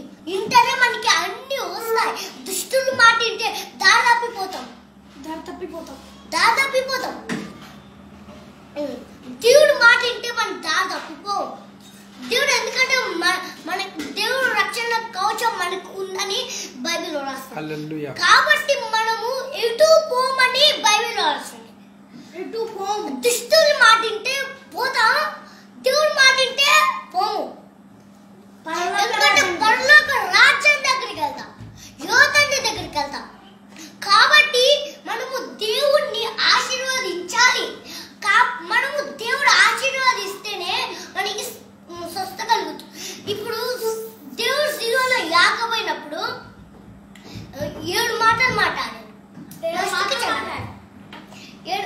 ఇంటనే మనకి అన్ని వస్తాయి దుష్టులు మాట వింటే దారి తప్పిపోతాం దారి తప్పిపోతాం దారి తప్పిపోతాం ఉం. దేవుడు మాట వింటే మనం దారి తప్పిపోం దేవుడు ఎందుకంటే మన మనకి దేవుడు రక్షణ కవచం మనకు ఉందని బైబిల్ రాస్తాం హల్లెలూయా కాబట్టి మనము ఎటు పోమని బైబిల్ రాస్తుంది ఎటు పోము దుష్టులు మాట వింటే పోతాం దేవుడు మాట వింటే పోము ఎందుకంటే పరలోక రాజ్యం దగ్గరికి వెళ్తాం యోధండి దగ్గరికి వెళ్తాం కాబట్టి మనము దేవుణ్ణి ఆశీర్వదించాలి కా మనము దేవుడు ఆశీర్వదిస్తేనే మనకి స్- స్వస్థ కలుగుతుంది ఇప్పుడు దేవుడు శిలువలో యాకపోయినప్పుడు ఆ, ఏడు మాటలు మాట్లాడాడు ఫస్ట్కి చెప్పాడు ఏడు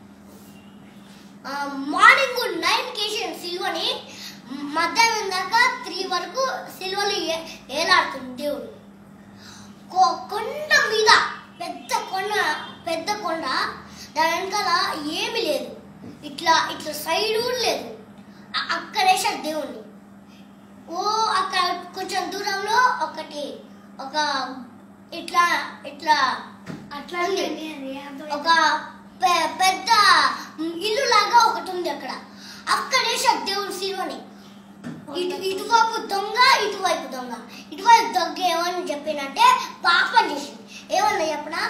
ఆ, మార్నింగ్ నైన్ కేసిన సిల్వని మధ్యాహ్నం దాకా త్రీ వరకు సిల్వలు ఏ- ఏలాడుతుంది దేవుడు కొ- కొండ మీద పెద్ద కొండ పెద్ద కొండ దాని వెనకాల ఏమీ లేదు ఇట్లా ఇట్లా సైడ్ కూడా లేదు అ- అక్కడ వేసాడు దేవుణ్ణి ఓ అక్కడ కొంచెం దూరంలో ఒకటి ఒక ఇట్లా ఇట్లా అట్లా ఉంది. ఉంది. ఒక పె- పెద్ద ఇల్లు లాగా ఒకటి ఉంది అక్కడ అక్కడ వేసాడు దేవుడు శిలువని ఇటు ఇటువైపు దొంగ ఇటువైపు దొంగ ఇటువైపు దొంగ ఏమని చెప్పినంటే పాపం చేసింది ఏమన్నా చెప్పనా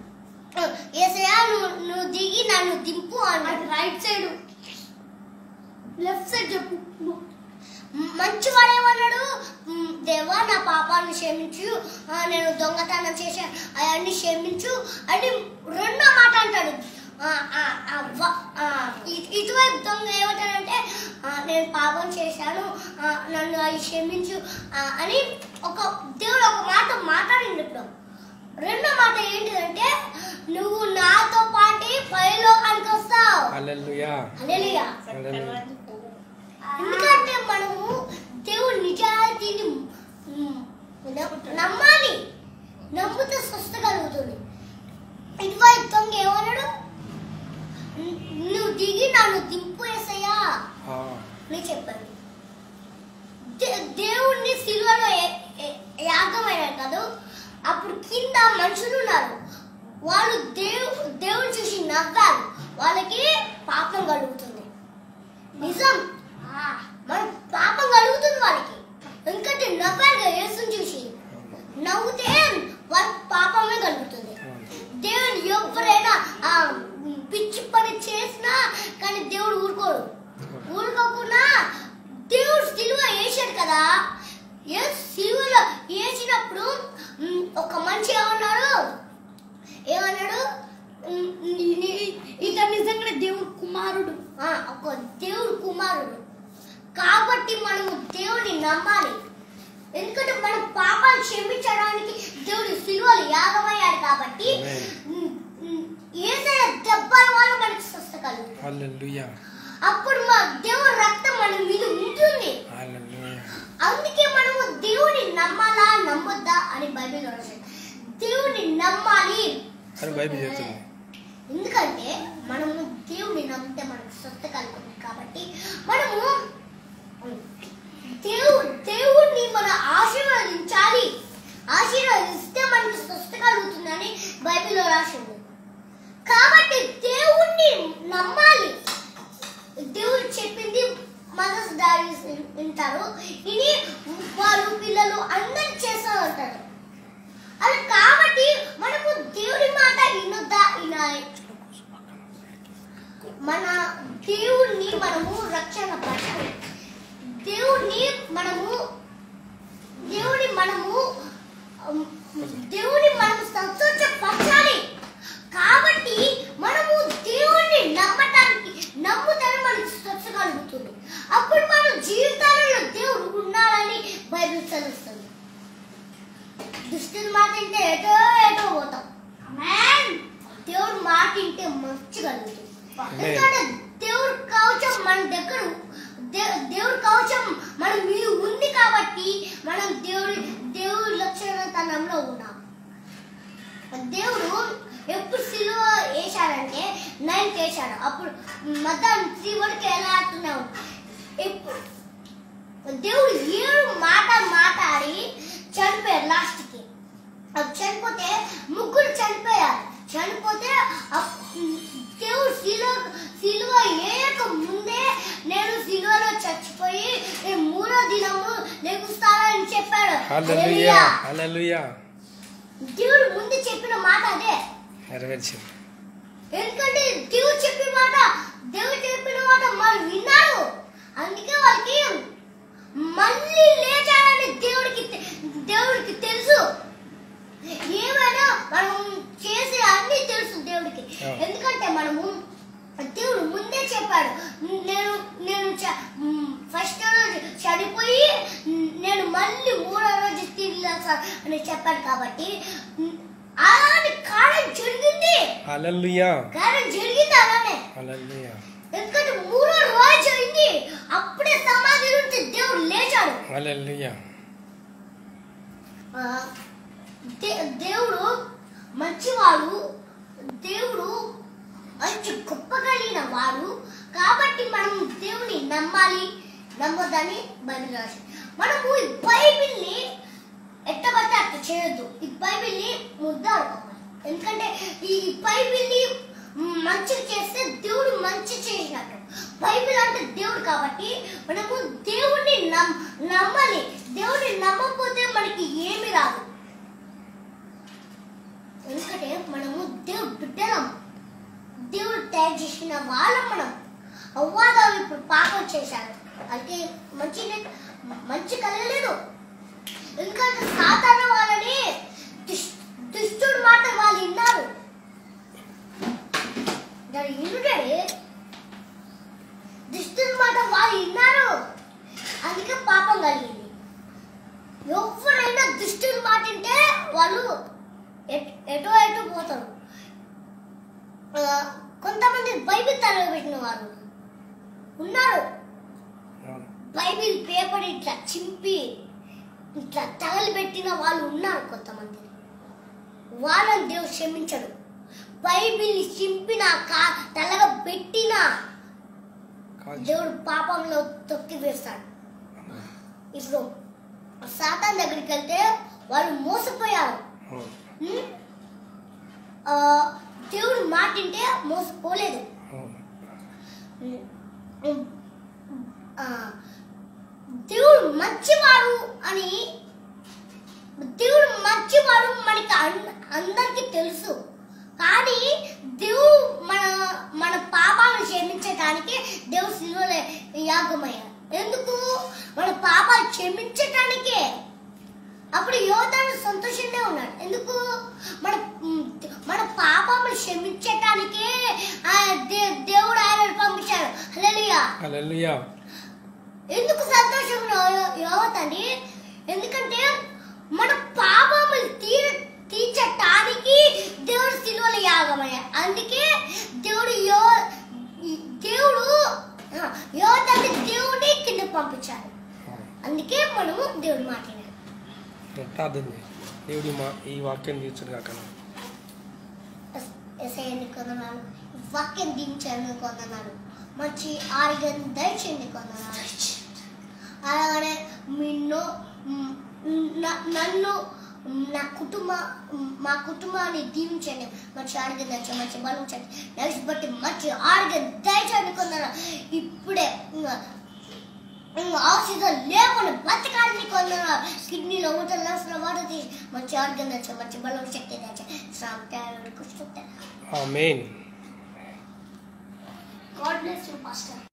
ఏసయ్యా నువ్వు నువ్వు దిగి నన్ను దింపు అటు అన్నాడు రైట్ సైడ్ లెఫ్ట్ సైడ్ చెప్పు మంచివాడు ఏమన్నాడు "మ్, దేవా నా పాపాలను క్షమించు ఆ, నేను దొంగతనం చేశా అవన్నీ క్షమించు అని రెండో మాట అంటాడు ఆ, ఆ, ఆ, వ- ఆ, ఇ- ఇటువైపు దొంగ ఏమంటాడంటే "ఆ, నేను పాపం చేశాను ఆ, నన్ను అవి క్షమించు ఆ, అని ఒక దేవుడు ఒక మాట మాట్లాడింది ఇప్పుడు రెండో మాట ఏంటిదంటే నువ్వు నాతో పాటు పైలోకానికి వస్తావు హల్లెలూయా హల్లెలూయా హల్లెలూయా ఎందుకంటే మనము దేవుడి నిజాయితీని మ్, న- నమ్మాలి నమ్మితే స్వస్థ కలుగుతుంది ఇటువైపు దొంగ ఏమన్నాడు "ను- నువ్వు దిగి నన్ను దింపు వేసయ్యా ఆ, అని చెప్పాడు దే- దేవుణ్ణి సిలువలో ఏ- ఏ- యాగమైనారు కదా అప్పుడు కింద మనుషులు ఉన్నారు వాళ్ళు దేవు దేవుడు చూసి నవ్వారు వాళ్ళకి పాపం కలుగుతుంది నిజం మన పాపం కలుగుతుంది వాళ్ళకి ఎందుకంటే నవ్వారు కదా యేసుని చూసి నవ్వుతే వాళ్ళ పాపమే కలుగుతుంది దేవుడు ఎవరైనా ఆ పిచ్చి పని చేసినా కానీ దేవుడు ఊరుకోడు ఊరుకోకుండా దేవుడు సిలువ వేసాడు కదా ఏ సిలువలో వేసినప్పుడు మ్, ఒక మనిషి ఏమన్నాడు ఏమన్నాడు మ్, నీ- నీ- ఇతను నిజంగానే దేవుడు కుమారుడు ఆ, ఒక దేవుడు కుమారుడు కాబట్టి మనము దేవుడిని నమ్మాలి ఎందుకంటే మనం పాపాలు క్షమించడానికి దేవుడు సిలువలు యాగమయ్యాడు కాబట్టి Amen. ఉమ్, ఉమ్, ఏదైనా దెబ్బల వల్ల మనకి స్వస్థ కలుగుతుంది హల్లెలూయా అప్పుడు మా దేవుడి రక్తం మన మీద ఉంటుంది హల్లెలూయా అందుకే మనము దేవుని నమ్మాలా నమ్మొద్దా అని బైబిల్ రాశారు దేవుని నమ్మాలి అని బైబిల్ చెప్తుంది ఎందుకంటే మనము దేవుని నమ్మితే మనకు స్వస్థ కలుగుతుంది కాబట్టి మనము దేవుడు దేవుణ్ణి మన ఆశీర్వదించాలి ఆశీర్వదిస్తే మనకి స్వస్థ కలుగుతుందని బైబిల్లో రాసింది కాబట్టి దేవుణ్ణి నమ్మాలి దేవుడు చెప్పింది మదర్స్ డాడీస్ వింటారు ఇది వాళ్ళు పిల్లలు అందరు చేస్తూ ఉంటారు అది కాబట్టి మనము దేవుడి మాట వినొద్దా వినాలి మన దేవుణ్ణి మనము రక్షణ పరచాలి దేవుణ్ణి మనము దేవుని మనము ఉమ్, దేవుని మనము సంతోషపరచాలి కాబట్టి మనము దేవుణ్ణి నమ్మటానికి నమ్ముతానే మనకి స్వచ్ఛ కలుగుతుంది అప్పుడు మన జీవితాలలో దేవుడు ఉన్నాడని బైబిల్ చదువుతుంది దుష్టుల మాట వింటే ఎటో ఎటో పోతాం దేవుడు మాట వింటే మంచి కలుగుతుంది ఎందుకంటే దేవుడు కవచం మన దగ్గర దే- దేవుడి కవచం మన మీద ఉంది కాబట్టి మనం దేవుడి దేవుడి లక్షణతనంలో ఉన్నాం దేవుడు ఎప్పుడు సిలువ వేశాడంటే నైన్ వేశాడు అప్పుడు మధ్యాహ్నం త్రీ వరకు ఎలా ఆడుతున్నావు ఎప్పుడు దేవుడు ఏడు మాట మాట్లాడి చనిపోయారు లాస్ట్కి అప్పుడు చనిపోతే ముగ్గురు చనిపోయారు చనిపోతే అప్- దేవుడు శిలువ శిలువ వేయక ముందే నేను శిలువలో చచ్చిపోయి నేను మూడో దినము లెగుస్తానని చెప్పాడు హల్లెలూయా హల్లెలూయా. హల్లెలూయా దేవుడు ముందు చెప్పిన మాట అదే నెరవేర్చింది ఎందుకంటే దేవుడు చెప్పిన మాట దేవుడు చెప్పిన మాట మనం విన్నారు అందుకే వాళ్ళకి మళ్ళీ లేచాడని దేవుడికి తె- దేవుడికి తెలుసు ఏమైనా మనం చేసే అన్ని తెలుసు దేవుడికి Yeah. ఎందుకంటే మనము దేవుడు ముందే చెప్పాడు నేను నేను ఫస్ట్ రోజు చనిపోయి నేను మళ్ళీ మూడో రోజు తిరిగి లేస్తా అని చెప్పాడు కాబట్టి అలాంటి కాలం జరిగింది హల్లెలూయా కాలం జరిగింది అలానే హల్లెలూయా ఎందుకంటే మూడో రోజు అయింది అప్పుడే సమాధి నుంచి దేవుడు లేచాడు హల్లెలూయా ఆ, దే- దేవుడు మంచివాడు దేవుడు మంచి గొప్ప కలిగిన వాడు కాబట్టి మనం దేవుని నమ్మాలి నమ్మొద్దని బైబిల్ రాసి మనము ఈ బైబిల్ని ఎట్టబడితే అట్ట చేయొద్దు ఈ బైబిల్ని ముద్దాడుకోవాలి ఎందుకంటే ఈ బైబిల్ని మంచి చేస్తే దేవుడు మంచి చేసినట్టు బైబిల్ అంటే దేవుడు కాబట్టి మనము దేవుడిని నమ్ నమ్మాలి దేవుడిని నమ్మకపోతే మనకి ఏమి రాదు ఎందుకంటే మనము దేవుడు బిడ్డలం దేవుడు తయారు చేసిన వాళ్ళం మనం అవ్వాదాలు ఇప్పుడు పాపం చేశారు అంటే మంచి మంచి కలగలేదు ఎందుకంటే సాధారణ వాళ్ళని దుష్- దుష్టుడు మాట వాళ్ళు విన్నారు దాని వినుడే దుష్టుడి మాట వాళ్ళు విన్నారు అందుకే పాపం కలిగింది ఎవరైనా దుష్టుడి మాట వింటే వాళ్ళు ఎట్- ఎటో ఎటో పోతారు ఆ, కొంతమంది బైబిల్ తరగబెట్టిన వారు ఉన్నారు అవును. బైబిల్ పేపర్ ఇట్లా చింపి ఇట్లా తగలబెట్టిన వాళ్ళు ఉన్నారు కొంతమంది వాళ్ళని దేవుడు క్షమించడు బైబిల్ చింపిన కా తలగా పెట్టిన కాల్చి. దేవుడు పాపంలో తొక్కి వేస్తాడు ఇప్పుడు సాతాన్ దగ్గరికి వెళ్తే వాళ్ళు మోసపోయారు అవును. ఉం? ఆ, దేవుడు మాటింటే మోసపోలేదు అవును. ఆ, దేవుడు మంచివాడు అని దేవుడు మంచివాడు మనకి అన్- అందరికీ తెలుసు కానీ దేవుడు మన మన పాపాలను క్షమించడానికి దేవుడు శిలువలో యాగమయ్యాడు ఎందుకు మన పాపాలు క్షమించటానికే అప్పుడు యోధాను సంతోషంగా ఉన్నాడు ఎందుకు మన మ్, మన పాపములు క్షమించటానికే ఆ దే- దేవుడు ఆయన పంపించాడు హల్లెలూయా హల్లెలూయా ఎందుకు సంతోషంగా యోవతని ఎందుకంటే మన పాపములు తీ తీర్చటానికి దేవుడు సిలువల యాగమయ్య అందుకే దేవుడు యో దేవుడు యోవతని దేవుని కింద పంపించాడు అవును. అందుకే మనము దేవుడు మాట్లాడాడు ప్రార్థన చేయి. దేవుడి మా ఈ వాక్యం తీర్చుడు కాక ఎస్ఐని కొందనాలు వాక్యం దించాను కొందనాలు మంచి ఆరోగ్యం దయచేయండి కొందనాలు అలాగనే నిన్ను మ్, న- నన్ను మ్, నా కుటుంబ మ్, మా కుటుంబాన్ని దీవించండి మంచి ఆరోగ్యం దయచేయండి మంచి బలం చేయండి నెక్స్ట్ బట్టి మంచి ఆరోగ్యం దయచేయండి కొందరు ఇప్పుడే ఇంగ- ఇంగ ఆక్సిజన్ లేకుండా బతకాలని కొందరు కిడ్నీలో ఊట లంగ్స్లో వాటర్ తీసి మంచి ఆరోగ్యం తెచ్చు మంచి బలం శక్తి తెచ్చు సాంప్రదాయ ఆమేన్ God bless you, Pastor.